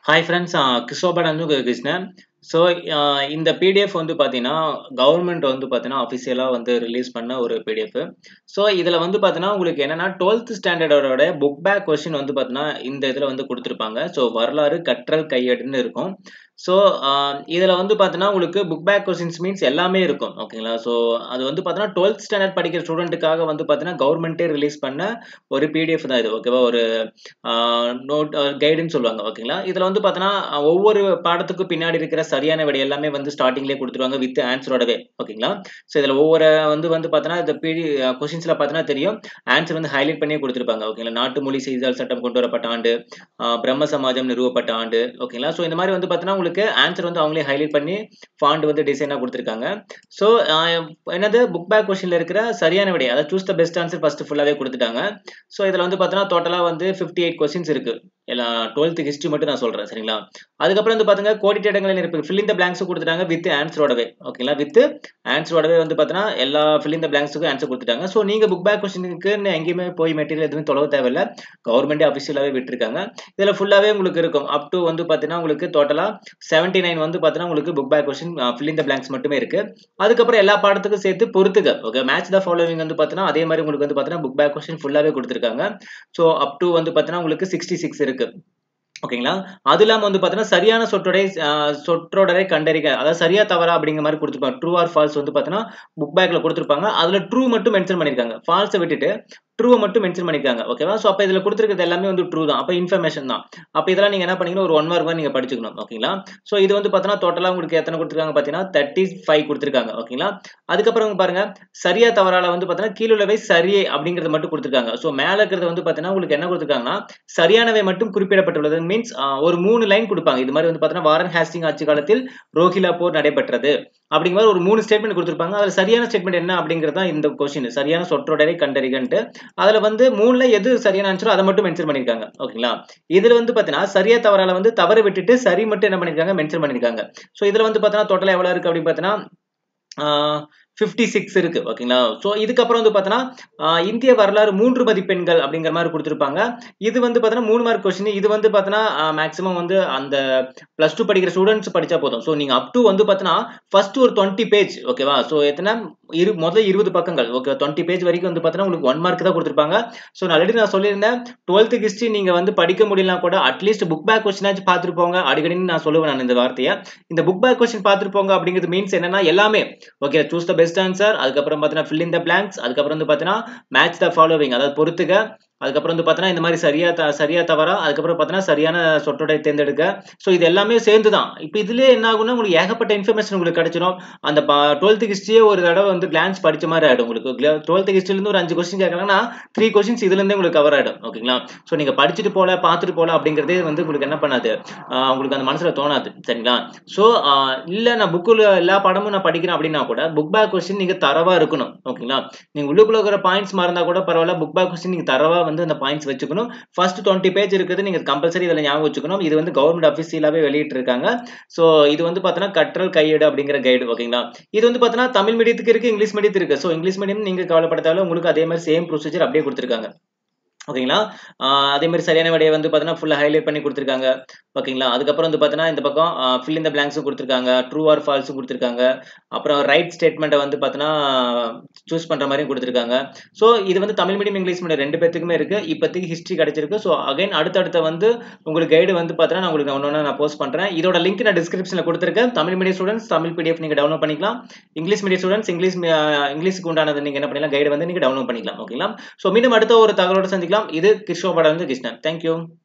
hi friends Kishoba Nandu Krishnan so இந்த PDF வந்து பார்த்தீங்கன்னா கவர்மெண்ட் வந்து பார்த்தீங்கன்னா அஃபிஷியலாக வந்து ரிலீஸ் பண்ண ஒரு பிடிஎஃப் ஸோ இதில் வந்து பார்த்தீங்கன்னா உங்களுக்கு என்னென்னா டுவெல்த் ஸ்டாண்டர்டோட புக் பேக் கொஷின் வந்து பார்த்தீங்கன்னா இந்த இதில் வந்து கொடுத்துருப்பாங்க ஸோ வரலாறு கற்றல் கையேடுன்னு இருக்கும் ஸோ இதில் வந்து பார்த்தீங்கன்னா உங்களுக்கு புக் பேக் கொஸ்டின்ஸ் மீன்ஸ் எல்லாமே இருக்கும் ஓகேங்களா ஸோ அது வந்து பார்த்தீங்கன்னா டுவெல்த் ஸ்டாண்டர்ட் படிக்கிற ஸ்டூடெண்ட்டுக்காக வந்து பார்த்தீங்கன்னா கவர்மெண்ட்டே ரிலீஸ் பண்ண ஒரு பிடிஎஃப் தான் இது ஓகேவா ஒரு நோட் கைடுன்னு சொல்லுவாங்க ஓகேங்களா இதில் வந்து பார்த்தீங்கன்னா ஒவ்வொரு பாடத்துக்கு பின்னாடி இருக்கிற சரியான விடை எல்லாமே வந்து ஸ்டார்டிங்லேயே கொடுத்துருவாங்க வித் ஆன்சரோடவே ஓகேங்களா ஸோ இதில் ஒவ்வொரு வந்து வந்து பார்த்தீங்கன்னா இந்த பிடி கொஸ்டின்ஸில் பார்த்தீங்கன்னா தெரியும் ஆன்சர் வந்து ஹைலைட் பண்ணியே கொடுத்துருப்பாங்க ஓகேங்களா நாட்டு மொழி செய்தியாளர் சட்டம் கொண்டு வரப்பட்ட ஆண்டு பிரம்ம சமாஜம் நிறுவப்பட்ட ஆண்டு ஓகேங்களா ஸோ இந்த மாதிரி வந்து பார்த்தீங்கன்னா உங்களுக்கு ஆன்சர் வந்து அவங்களே ஹைலைட் பண்ணி ஃபாண்ட் வந்து டிசைனாக கொடுத்துருக்காங்க ஸோ என்னது புக் பேக் கொஸ்டினில் இருக்கிற சரியான விடை அதை choose the best answer first ஃபுல்லாகவே கொடுத்துட்டாங்க ஸோ இதில் வந்து பார்த்தீங்கன்னா டோட்டலாக வந்து ஃபிஃப்டி எயிட் கொஸ்டின்ஸ் இருக்குது எல்லாம் டுவெல்த் ஹிஸ்ட்ரி மட்டும் நான் சொல்கிறேன் சரிங்களா அதுக்கப்புறம் வந்து பார்த்தீங்கன்னா கோடிட்ட இடங்களில் இருப்பு ஃபில் இந்த பிளாங்க்ஸ் கொடுத்துட்டாங்க வித் ஆன்சரோடவே ஓகேங்களா வித் ஆன்சரோடவே வந்து பார்த்தீங்கன்னா எல்லா ஃபில் இந்த பிளாங்க்ஸுக்கும் ஆன்சர் கொடுத்துட்டாங்க ஸோ நீங்கள் புக் பேக் கொஸ்டினுக்கு எங்கேயுமே போய் மெட்டீரியல் எதுவுமே தொலைவு தேவையில்லை கவர்மெண்ட்டே அஃபிஷியலாகவே விட்டுருக்காங்க இதில் ஃபுல்லாகவே உங்களுக்கு இருக்கும் அப் டு வந்து பார்த்தீங்கன்னா உங்களுக்கு டோட்டலாக செவன்டி நைன் வந்து பார்த்தீங்கன்னா உங்களுக்கு புக் பேக் கொஸ்டின் ஃபில் இந்த பிளாங்க்ஸ் மட்டுமே இருக்கு அதுக்கப்புறம் எல்லா பாடத்துக்கும் சேர்த்து பொறுத்துக்க ஓகே மேட்ச் த ஃபாலோவிங் வந்து பார்த்தீங்கன்னா அதே மாதிரி உங்களுக்கு வந்து பார்த்தீங்கன்னா புக் பேக் கொஸ்டின் ஃபுல்லாகவே கொடுத்துருக்காங்க ஸோ அப் டு வந்து பார்த்தீங்கன்னா உங்களுக்கு சிக்ஸ்டி சிக்ஸ் இருக்கு ஓகேங்களா அது இல்லாமல் வந்து பார்த்தீங்கன்னா சரியான சொற்றொடை சொற்றொடரை கண்டறிக அதாவது சரியா தவறா அப்படிங்கிற மாதிரி கொடுத்துருப்பாங்க ட்ரூ ஆர் ஃபால்ஸ் வந்து பார்த்தீங்கன்னா புக் பேக்கில் கொடுத்துருப்பாங்க அதில் ட்ரூ மட்டும் மென்ஷன் பண்ணியிருக்காங்க ஃபால்ஸை விட்டுட்டு ட்ரூவை மட்டும் மென்ஷன் பண்ணியிருக்காங்க ஓகேவா ஸோ அப்போ இதில் கொடுத்துருக்கிறது எல்லாமே வந்து ட்ரூ தான் அப்போ இன்ஃபர்மேஷன் தான் அப்போ இதெல்லாம் நீங்கள் என்ன பண்ணீங்கன்னா ஒரு ஒன் மார்க் மாதிரி நீங்கள் படிச்சுக்கணும் ஓகேங்களா ஸோ இது வந்து பார்த்தீங்கன்னா டோட்டலாக உங்களுக்கு எத்தனை கொடுத்துருக்காங்க பார்த்தீங்கன்னா தேர்ட்டி ஃபைவ் கொடுத்துருக்காங்க ஓகேங்களா அதுக்கப்புறம் பாருங்க சரியா தவறால வந்து பார்த்தீங்கன்னா கீழுள்ளவை சரியே அப்படிங்கிறது மட்டும் கொடுத்துருக்காங்க ஸோ மேலே இருக்கிறது வந்து பார்த்தீங்கன்னா உங்களுக்கு என்ன கொடுத்துருக்காங்கன்னா சரியானவை மட்டும் குறிப்பிடப்பட்டுள்ளது மீன்ஸ் ஒரு மூணு லைன் கொடுப்பாங்க இது மாதிரி வந்து பார்த்தீங்கன்னா வாரன் ஹேஸ்டிங் ஆட்சி காலத்தில் ரோஹிலா போர் நடைபெற்றது அப்படிங்கிற மாதிரி ஒரு மூணு ஸ்டேட்மெண்ட் கொடுத்துருப்பாங்க அதில் சரியான ஸ்டேட்மெண்ட் என்ன அப்படிங்கிறது தான் இந்த கொஸ்டின் சரியான சொற்றொடரை கண்டறிகன்ட்டு அதில் வந்து மூணுல எது சரியான ஆன்சரோ அதை மட்டும் மென்ஷன் பண்ணியிருக்காங்க ஓகேங்களா இதில் வந்து பார்த்தீங்கன்னா சரியா தவறால வந்து தவறு விட்டுட்டு சரி மட்டும் என்ன பண்ணியிருக்காங்க மென்ஷன் பண்ணியிருக்காங்க ஸோ இதில் வந்து பார்த்தீங்கன்னா டோட்டலாக எவ்வளோ இருக்குது அப்படின்னு பார்த்தீங்கன்னா ஃபிஃப்டி சிக்ஸ் இருக்கு ஓகேங்களா ஸோ இதுக்கப்புறம் வந்து பார்த்தீங்கன்னா இந்திய வரலாறு மூன்று மதிப்பெண்கள் அப்படிங்கிற மாதிரி கொடுத்துருப்பாங்க இது வந்து பார்த்தீங்கன்னா மூணு மார்க் கொஸ்டின் இது வந்து பார்த்தீங்கன்னா மேக்ஸிமம் வந்து அந்த ப்ளஸ் டூ படிக்கிற ஸ்டூடெண்ட்ஸ் படிச்சா போதும் ஸோ நீங்கள் அப் டு வந்து பார்த்தீங்கன்னா ஃபர்ஸ்ட் ஒரு டுவெண்ட்டி பேஜ் ஓகேவா ஸோ எத்தனை இரு முதல் இருபது பக்கங்கள் ஓகே டுவெண்ட்டி பேஜ் வரைக்கும் வந்து பார்த்தீங்கன்னா உங்களுக்கு ஒன் மார்க் தான் கொடுத்துருப்பாங்க ஸோ நான் ஆல்ரெடி நான் சொல்லியிருந்தேன் டுவெல்த்து ஹிஸ்ட்ரி நீங்கள் வந்து படிக்க முடியலாம் கூட அட்லீஸ்ட் புக் பேக் கொஸ்டினாச்சும் பார்த்துட்டு போங்க அடிக்கடின்னு நான் சொல்லுவேன் நான் இந்த வார்த்தையை இந்த புக் பேக் கொஸ்டின் பார்த்துட்டு போங்க அப்படிங்கிறது மீன்ஸ் என்னன்னா எல்லாமே okay choose the best answer அதுக்கப்புறம் பார்த்தீங்கன்னா ஃபில் இன் த பிளாங்க்ஸ் அதுக்கப்புறம் வந்து பார்த்தீங்கன்னா மேட்ச் த ஃபாலோவிங் அதாவது பொறுத்துக்க அதுக்கப்புறம் வந்து பார்த்தீங்கன்னா இந்த மாதிரி சரியா த சரியா தவறா அதுக்கப்புறம் பார்த்தீங்கன்னா சரியான சொற்றொடை தேர்ந்தெடுக்க ஸோ இது எல்லாமே சேர்ந்து தான் இப்போ இதுலேயே என்ன ஆகும்னா உங்களுக்கு ஏகப்பட்ட இன்ஃபர்மேஷன் உங்களுக்கு கிடைச்சிடும் அந்த டுவெல்த் ஹிஸ்ட்ரியே ஒரு தடவை வந்து கிளான்ஸ் படிச்ச மாதிரி ஆகிடும் உங்களுக்கு டுவெல்த் ஹிஸ்ட்ரிலேருந்து ஒரு அஞ்சு கொஸ்டின் கேட்கறாங்கன்னா த்ரீ கொஸ்டின்ஸ் இதுலேருந்தே உங்களுக்கு கவர் ஆகிடும் ஓகேங்களா ஸோ நீங்கள் படிச்சுட்டு போல பார்த்துட்டு போல அப்படிங்கிறதே வந்து உங்களுக்கு என்ன பண்ணாது உங்களுக்கு அந்த மனசில் தோணாது சரிங்களா ஸோ இல்லை நான் புக்கில் எல்லா படமும் நான் படிக்கிறேன் அப்படின்னா கூட புக் பேக் கொஸ்டின் நீங்கள் தரவாக இருக்கணும் ஓகேங்களா நீங்கள் உள்ளுக்குள்ள இருக்கிற பாயிண்ட்ஸ் மறந்தா கூட பரவாயில்ல புக் பேக் கொஸ்டின் நீங்கள் தரவாக வந்து அந்த பாயிண்ட்ஸ் வச்சுக்கணும் ஃபர்ஸ்ட் டுவெண்ட்டி பேஜ் இருக்குது நீங்கள் கம்பல்சரி இதில் ஞாபகம் வச்சுக்கணும் இது வந்து கவர்மெண்ட் அஃபிஷியலாகவே வெளியிட்டு இருக்காங்க ஸோ இது வந்து பார்த்தீங்கன்னா கற்றல் கையேடு அப்படிங்கிற கைடு ஓகேங்களா இது வந்து பார்த்தீங்கன்னா தமிழ் மீடியத்துக்கு இருக்கு இங்கிலீஷ் மீடியத்துக்கு இருக்கு ஸோ இங்கிலீஷ் மீடியம் நீங்கள் கவலைப்படாதாலும் உங்களுக்கு அதே மாதிரி சேம் ப்ரொசீஜர் அப்படியே கொடுத்துருக்காங்க ஓகேங்களா அதே மாதிரி சரியான விடையை வந்து பார்த்தீங்கன்னா ஃபுல்லாக ஹைலைட் பண்ணி கொடுத்துருக்காங்க ஓகேங்களா அதுக்கப்புறம் வந்து பார்த்தீங்கன்னா இந்த பக்கம் ஃபில் இந்த பிளாங்க்ஸும் கொடுத்துருக்காங்க ட்ரூ ஆர் ஃபால்ஸும் கொடுத்துருக்காங்க அப்புறம் ரைட் ஸ்டேட்மெண்ட்டை வந்து பார்த்தீங்கன்னா சூஸ் பண்ணுற மாதிரியும் கொடுத்துருக்காங்க ஸோ இது வந்து தமிழ் மீடியம் இங்கிலீஷ் மீடியம் ரெண்டு பேத்துக்குமே இருக்குது இப்போதைக்கு ஹிஸ்ட்ரி கிடச்சிருக்கு ஸோ அகைன் அடுத்தடுத்த வந்து உங்களுக்கு கைடு வந்து பார்த்தீங்கன்னா நான் உங்களுக்கு ஒன்று ஒன்று நான் போஸ்ட் பண்ணுறேன் இதோட லிங்க் நான் டிஸ்கிரிப்ஷனில் கொடுத்துருக்கேன் Tamil medium students Tamil PDF நீங்கள் டவுன்லோட் பண்ணிக்கலாம் இங்கிலீஷ் மீடியம் ஸ்டூடெண்ட்ஸ் இங்கிலீஷ் இங்கிலீஷுக்கு உண்டானது நீங்கள் என்ன பண்ணிக்கலாம் கைடு வந்து நீங்கள் டவுன்லோட் பண்ணிக்கலாம் ஓகேங்களா ஸோ மீண்டும் அடுத்த ஒரு தகவலோட சந்திக்கலாம் இது கிருஷ்ணோபட வந்து கிருஷ்ணன் தேங்க்யூ